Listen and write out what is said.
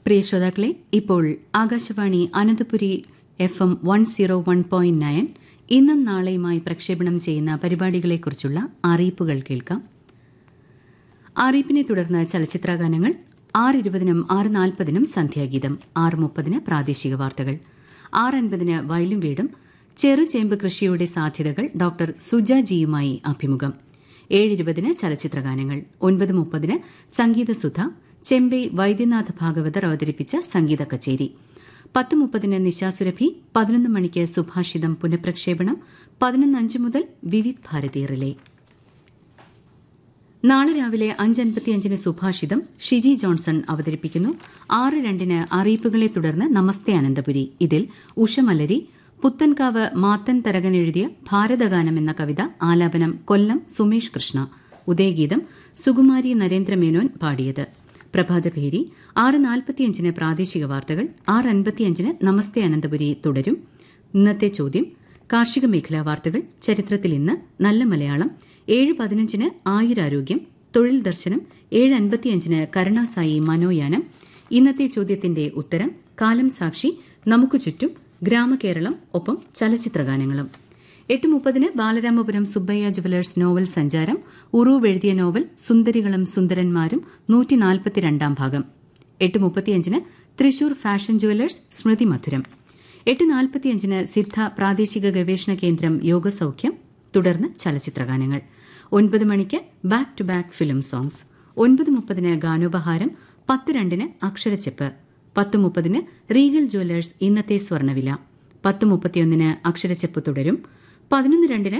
പ്രിയ ശ്രോതാക്കളെ ഇപ്പോൾ Akashvani Ananthapuri F M one zero one point nine ഇന്നും നാളെയുമായി പ്രക്ഷേപണം ചെയ്യുന്ന പരിപാടികളെക്കുറിച്ചുള്ള അറിയിപ്പുകൾ കേൾക്കാം അറിയിപ്പിനെ തുടർന്ന് ചലച്ചിത്രഗാനങ്ങൾ ആറ് ഇരുപതിനും ആറ് നാൽപ്പതിനും സന്ധ്യാഗീതം ആറ് മുപ്പതിന് പ്രാദേശിക വാർത്തകൾ ആറ് അൻപതിന് വയലും വീടും ചെറുചേമ്പ് കൃഷിയുടെ സാധ്യതകൾ ഡോക്ടർ സുജാജിയുമായി അഭിമുഖം ഏഴ് ഇരുപതിന് ചലച്ചിത്രഗാനങ്ങൾ ഒൻപത് മുപ്പതിന് സംഗീതസുധ ചെമ്പൈ വൈദ്യനാഥ ഭാഗവതർ അവതരിപ്പിച്ച സംഗീത കച്ചേരി പത്ത് മുപ്പതിന് നിശാസുരഭി പതിനൊന്ന് മണിക്ക് സുഭാഷിതം പുനഃപ്രക്ഷേപണം പതിനൊന്ന് അഞ്ച് മുതൽ വിവിധ് ഭാരതി റിലേ നാളെ രാവിലെ അഞ്ചൻപത്തിയഞ്ചിന് സുഭാഷിതം ഷിജി ജോൺസൺ അവതരിപ്പിക്കുന്നു ആറ് രണ്ടിന് അറിയിപ്പുകളെ തുടർന്ന് നമസ്തേ അനന്തപുരി ഇതിൽ ഉഷമലരി പുത്തൻകാവ് മാത്തൻ തരകൻ എഴുതിയ ഭാരതഗാനം എന്ന കവിത ആലാപനം കൊല്ലം സുമേഷ് കൃഷ്ണ ഉദയഗീതം സുകുമാരി നരേന്ദ്രമേനോൻ പാടിയത് പ്രഭാതഭേരി ആറ് നാൽപ്പത്തിയഞ്ചിന് പ്രാദേശിക വാർത്തകൾ ആറ് അൻപത്തിയഞ്ചിന് നമസ്തേ അനന്തപുരി തുടരും ഇന്നത്തെ ചോദ്യം കാർഷിക മേഖലാ വാർത്തകൾ ചരിത്രത്തിൽ ഇന്ന് നല്ല മലയാളം ഏഴ് പതിനഞ്ചിന് ആയുരാരോഗ്യം തൊഴിൽ ദർശനം ഏഴ് അൻപത്തിയഞ്ചിന് കരുണാസായി മനോയാനം ഇന്നത്തെ ചോദ്യത്തിന്റെ ഉത്തരം കാലം സാക്ഷി നമുക്ക് ചുറ്റും ഗ്രാമകേരളം ഒപ്പം ചലച്ചിത്രഗാനങ്ങളും എട്ട് മുപ്പതിന് ബാലരാമപുരം സുബ്ബയ്യ ജുവലേഴ്സ് നോവൽ സഞ്ചാരം ഉറൂവ് എഴുതിയ നോവൽ സുന്ദരികളും സുന്ദരന്മാരും നൂറ്റി നാൽപ്പത്തിരണ്ടാം ഭാഗം എട്ട് മുപ്പത്തിയഞ്ചിന് തൃശൂർ ഫാഷൻ ജുവലേഴ്സ് സ്മൃതി മധുരം എട്ട് നാൽപ്പത്തിയഞ്ചിന് സിദ്ധ പ്രാദേശിക ഗവേഷണ കേന്ദ്രം യോഗസൌഖ്യം തുടർന്ന് ചലച്ചിത്രഗാനങ്ങൾ ഒൻപത് മണിക്ക് back to back film songs ഒൻപത് മുപ്പതിന് ഗാനോപഹാരം പത്ത് രണ്ടിന് അക്ഷരച്ചെപ്പ് പത്ത് മുപ്പതിന് റീഗൽ ജ്വല്ലേഴ്സ് ഇന്നത്തെ സ്വർണ്ണവില പത്ത് മുപ്പത്തിയൊന്നിന് അക്ഷരച്ചെപ്പ് തുടരും പതിനൊന്ന് രണ്ടിന്